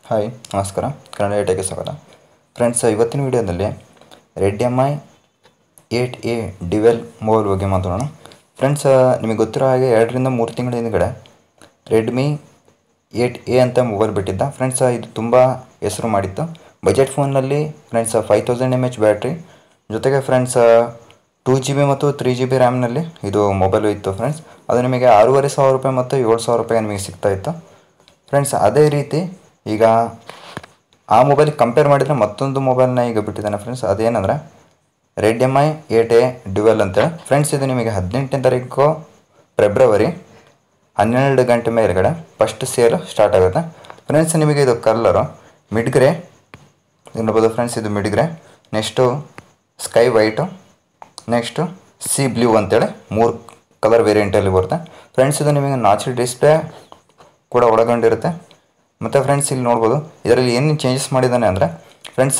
hi ನಮಸ್ಕಾರ ಕನ್ನಡ ಏಟೆಗೆ ಸ್ವಾಗತ friends ಇವತ್ತಿನ ವಿಡಿಯೋದಲ್ಲಿ red M I eight A dual mobile ಬಗ್ಗೆ ಮಾತಾಡೋಣ ಫ್ರೆಂಡ್ಸ್ ನಿಮಗೆ ಗೊತ್ತಿರೋ ಹಾಗೆ ಎರಡರಿಂದ ಮೂರು ತಿಂಗಳ ಹಿಂದ್ಗಡೆ ರೆಡ್ಮಿ ಏಟ್ ಎ ಅಂತ ಮೊಬೈಲ್ ಬಿಟ್ಟಿದ್ದ ಫ್ರೆಂಡ್ಸ್ ಇದು ತುಂಬ ಹೆಸರು ಮಾಡಿತ್ತು ಬಜೆಟ್ ಫೋನ್ನಲ್ಲಿ friends five thousand M H battery ಜೊತೆಗೆ ಫ್ರೆಂಡ್ಸ್ ಟೂ ಜಿ ಬಿ ಮತ್ತು ತ್ರೀ ಜಿ ಬಿ ರ್ಯಾಮ್ನಲ್ಲಿ ಇದು ಮೊಬೈಲು ಇತ್ತು ಫ್ರೆಂಡ್ಸ್ ಅದು ನಿಮಗೆ ಆರೂವರೆ ಸಾವಿರ ರೂಪಾಯಿ ಮತ್ತು ಏಳು ಸಾವಿರ ರೂಪಾಯಿ ನಿಮಗೆ ಸಿಗ್ತಾ ಇತ್ತು ಫ್ರೆಂಡ್ಸ್ ಅದೇ ರೀತಿ ಈಗ ಆ ಮೊಬೈಲ್ ಕಂಪೇರ್ ಮಾಡಿದರೆ ಮತ್ತೊಂದು ಮೊಬೈಲ್ನ ಈಗ ಬಿಟ್ಟಿದ್ದಾನೆ ಫ್ರೆಂಡ್ಸ್ ಅದೇನಂದರೆ red M I eight A dual ಅಂತೇಳಿ ಫ್ರೆಂಡ್ಸ್ ಇದು ನಿಮಗೆ ಹದಿನೆಂಟನೇ ತಾರೀಕು ಫೆಬ್ರವರಿ ಹನ್ನೆರಡು ಗಂಟೆ ಮೇಲ್ಗಡೆ ಫಸ್ಟ್ ಸೇಲ್ ಸ್ಟಾರ್ಟ್ ಆಗುತ್ತೆ ಫ್ರೆಂಡ್ಸ್ ನಿಮಗೆ ಇದು ಕಲರು ಮಿಡ್ ಗ್ರೇ ನೋಡ್ಬೋದು ಫ್ರೆಂಡ್ಸ್ ಇದು mid grey next sky white next sea blue ಅಂತೇಳಿ ಮೂರು ಕಲರ್ ವೇರಿಯಂಟಲ್ಲಿ ಬರುತ್ತೆ ಫ್ರೆಂಡ್ಸ್ ಇದು ನಿಮಗೆ ನಾಚಿ ಡಿಸ್ಪ್ಲೇ ಕೂಡ ಒಳಗೊಂಡಿರುತ್ತೆ ಮತ್ತು ಫ್ರೆಂಡ್ಸ್ ಇಲ್ಲಿ ನೋಡ್ಬೋದು ಇದರಲ್ಲಿ ಏನು ಚೇಂಜಸ್ ಮಾಡಿದ್ದಾನೆ ಅಂದರೆ friends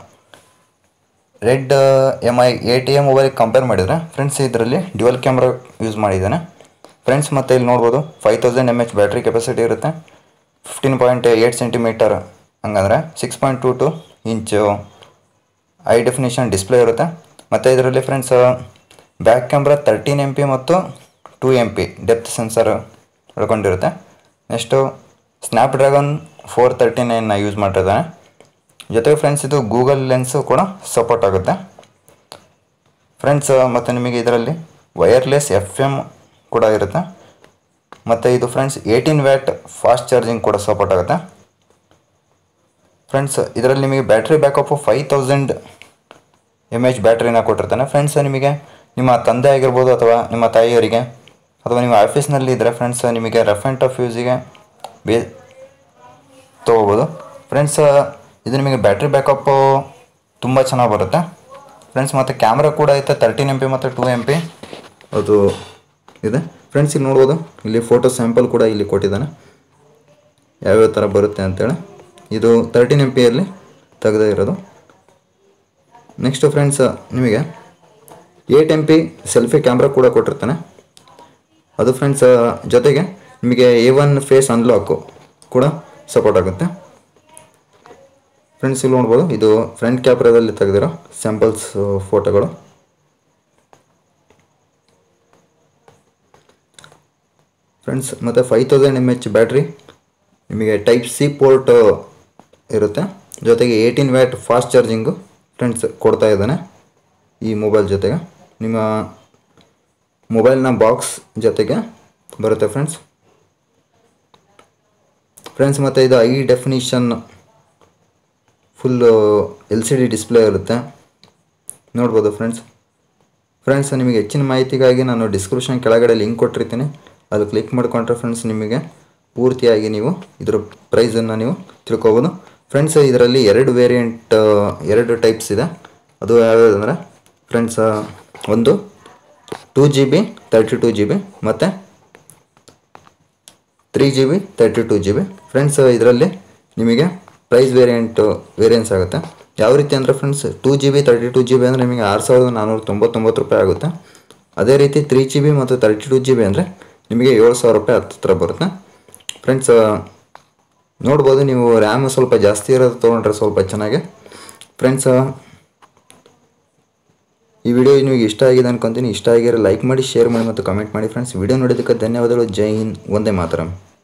red M I A T M mobile compare ಮಾಡಿದರೆ ಫ್ರೆಂಡ್ಸ್ ಇದರಲ್ಲಿ ಡ್ಯುವಲ್ ಕ್ಯಾಮ್ರಾ ಯೂಸ್ ಮಾಡಿದ್ದಾನೆ ಫ್ರೆಂಡ್ಸ್ ಮತ್ತು ಇಲ್ಲಿ ನೋಡ್ಬೋದು five thousand M H battery capacity ಇರುತ್ತೆ ಫಿಫ್ಟೀನ್ ಪಾಯಿಂಟ್ ಏಯ್ಟ್ ಸೆಂಟಿಮೀಟರ್ ಹಂಗಂದ್ರೆ six point two two inch high definition display ಇರುತ್ತೆ ಮತ್ತು ಇದರಲ್ಲಿ friends back camera thirteen M P ಮತ್ತು two M P depth sensor ಒಳ್ಕೊಂಡಿರುತ್ತೆ ನೆಕ್ಸ್ಟು ಸ್ನ್ಯಾಪ್ಡ್ರ್ಯಾಗನ್ ಫೋರ್ ತರ್ಟಿ ನೈನ್ನ use ಮಾಡಿರ್ತಾನೆ ಜೊತೆಗೆ ಫ್ರೆಂಡ್ಸ್ ಇದು ಗೂಗಲ್ ಲೆನ್ಸು ಕೂಡ ಸಪೋರ್ಟ್ ಆಗುತ್ತೆ ಫ್ರೆಂಡ್ಸ್ ಮತ್ತು ನಿಮಗೆ ಇದರಲ್ಲಿ ವಯರ್ಲೆಸ್ ಎಫ್ ಎಮ್ ಕೂಡ ಇರುತ್ತೆ ಮತ್ತು ಇದು friends eighteen watt fast charging ಕೂಡ ಸಪೋರ್ಟ್ ಆಗುತ್ತೆ ಫ್ರೆಂಡ್ಸ್ ಇದರಲ್ಲಿ ನಿಮಗೆ battery backup five thousand M H ಬ್ಯಾಟ್ರಿನ ಕೊಟ್ಟಿರ್ತಾನೆ ಫ್ರೆಂಡ್ಸ್ ನಿಮಗೆ ನಿಮ್ಮ ತಂದೆ ಆಗಿರ್ಬೋದು ಅಥವಾ ನಿಮ್ಮ ತಾಯಿಯವರಿಗೆ ಅಥವಾ ನಿಮ್ಮ ಆಫೀಸ್ನಲ್ಲಿ ಇದ್ದರೆ ಫ್ರೆಂಡ್ಸ್ ನಿಮಗೆ ರಫ್ ಆ್ಯಂಡ್ ಟಫ್ ಯೂಸಿಗೆ ಬೇ ತೊಗೋಬೋದು ಫ್ರೆಂಡ್ಸ್ ಇದು ನಿಮಗೆ ಬ್ಯಾಟ್ರಿ ಬ್ಯಾಕಪ್ಪು ತುಂಬ ಚೆನ್ನಾಗಿ ಬರುತ್ತೆ ಫ್ರೆಂಡ್ಸ್ ಮತ್ತು ಕ್ಯಾಮ್ರಾ ಕೂಡ ಐತೆ ತರ್ಟೀನ್ ಎಮ್ ಪಿ ಮತ್ತು ಟೂ ಎಮ್ ಪಿ ಅದು ಇದೆ ಫ್ರೆಂಡ್ಸ್ ಇಲ್ಲಿ ನೋಡ್ಬೋದು ಇಲ್ಲಿ ಫೋಟೋ ಸ್ಯಾಂಪಲ್ ಕೂಡ ಇಲ್ಲಿ ಕೊಟ್ಟಿದ್ದಾನೆ ಯಾವ್ಯಾವ ಥರ ಬರುತ್ತೆ ಅಂತೇಳಿ ಇದು ತರ್ಟೀನ್ ಎಮ್ ಪಿಯಲ್ಲಿ ತೆಗೆದೇ ಇರೋದು ನೆಕ್ಸ್ಟು ಫ್ರೆಂಡ್ಸ್ ನಿಮಗೆ eight M P selfie camera ಕೂಡ ಕೊಟ್ಟಿರ್ತಾನೆ ಅದು ಫ್ರೆಂಡ್ಸ್ ಜೊತೆಗೆ ನಿಮಗೆ ಎ ಒನ್ ಫೇಸ್ ಅನ್ಲಾಕು ಕೂಡ ಸಪೋರ್ಟ್ ಆಗುತ್ತೆ ಫ್ರೆಂಡ್ಸ್ ಇಲ್ಲಿ ನೋಡ್ಬೋದು ಇದು ಫ್ರಂಟ್ ಕ್ಯಾಮ್ರಾದಲ್ಲಿ ತೆಗೆದಿರೋ ಸ್ಯಾಂಪಲ್ಸ್ ಫೋಟೋಗಳು ಫ್ರೆಂಡ್ಸ್ ಮತ್ತು five thousand M H battery ನಿಮಗೆ ಟೈಪ್ ಸಿ ಪೋರ್ಟ್ ಇರುತ್ತೆ ಜೊತೆಗೆ eighteen watt fast charging friends ಕೊಡ್ತಾ ಇದ್ದಾನೆ ಈ ಮೊಬೈಲ್ ಜೊತೆಗೆ ನಿಮ್ಮ ಮೊಬೈಲ್ನ ಬಾಕ್ಸ್ ಜೊತೆಗೆ ಬರುತ್ತೆ ಫ್ರೆಂಡ್ಸ್ ಫ್ರೆಂಡ್ಸ್ ಮತ್ತು ಇದು high definition full L C D display ಇರುತ್ತೆ ನೋಡ್ಬೋದು ಫ್ರೆಂಡ್ಸ್ ಫ್ರೆಂಡ್ಸ್ ನಿಮಗೆ ಹೆಚ್ಚಿನ ಮಾಹಿತಿಗಾಗಿ ನಾನು ಡಿಸ್ಕ್ರಿಪ್ಷನ್ ಕೆಳಗಡೆ ಲಿಂಕ್ ಕೊಟ್ಟಿರ್ತೀನಿ ಅಲ್ಲಿ ಕ್ಲಿಕ್ ಮಾಡಿಕೊಂಡ್ರೆ ಫ್ರೆಂಡ್ಸ್ ನಿಮಗೆ ಪೂರ್ತಿಯಾಗಿ ನೀವು ಇದರ ಪ್ರೈಸನ್ನು ನೀವು ತಿಳ್ಕೊಬೋದು ಫ್ರೆಂಡ್ಸ್ ಇದರಲ್ಲಿ ಎರಡು ವೇರಿಯಂಟ್ ಎರಡು ಟೈಪ್ಸ್ ಇದೆ ಅದು ಯಾವ್ಯಾವುದಂದರೆ ಫ್ರೆಂಡ್ಸ್ ಒಂದು two G B thirty two G B ಮತ್ತು three G B thirty two G B friends ಇದರಲ್ಲಿ ನಿಮಗೆ ಪ್ರೈಸ್ ವೇರಿಯಂಟು ವೇರಿಯನ್ಸ್ ಆಗುತ್ತೆ ಯಾವ ರೀತಿ ಅಂದರೆ friends two G B thirty two G B ಅಂದರೆ ನಿಮಗೆ ಆರು ಸಾವಿರದ ನಾನ್ನೂರ ತೊಂಬತ್ತೊಂಬತ್ತು ರೂಪಾಯಿ ಆಗುತ್ತೆ ಅದೇ ರೀತಿ ತ್ರೀ ಜಿ ಬಿ ಮತ್ತು ತರ್ಟಿ ಟೂ ಜಿ ಬಿ ಅಂದರೆ ನಿಮಗೆ ಏಳು ಸಾವಿರ ರೂಪಾಯಿ ಹತ್ತಿರ ಬರುತ್ತೆ ಫ್ರೆಂಡ್ಸ್ ನೋಡ್ಬೋದು ನೀವು ರ್ಯಾಮ್ ಸ್ವಲ್ಪ ಜಾಸ್ತಿ ಇರೋದು ತೊಗೊಂಡ್ರೆ ಸ್ವಲ್ಪ ಚೆನ್ನಾಗಿ ಫ್ರೆಂಡ್ಸ್ ಈ ವಿಡಿಯೋ ನಿಮಗೆ ಇಷ್ಟ ಆಗಿದೆ ಅನ್ಕೊತೀನಿ ಇಷ್ಟ ಆಗಿರೋ ಲೈಕ್ ಮಾಡಿ ಶೇರ್ ಮಾಡಿ ಮತ್ತು ಕಮೆಂಟ್ ಮಾಡಿ ಫ್ರೆಂಡ್ಸ್ ವಿಡಿಯೋ ನೋಡೋದಕ್ಕೆ ಧನ್ಯವಾದಗಳು ಜೈ ಹಿಂದ್ ಒಂದೇ ಮಾತರಂ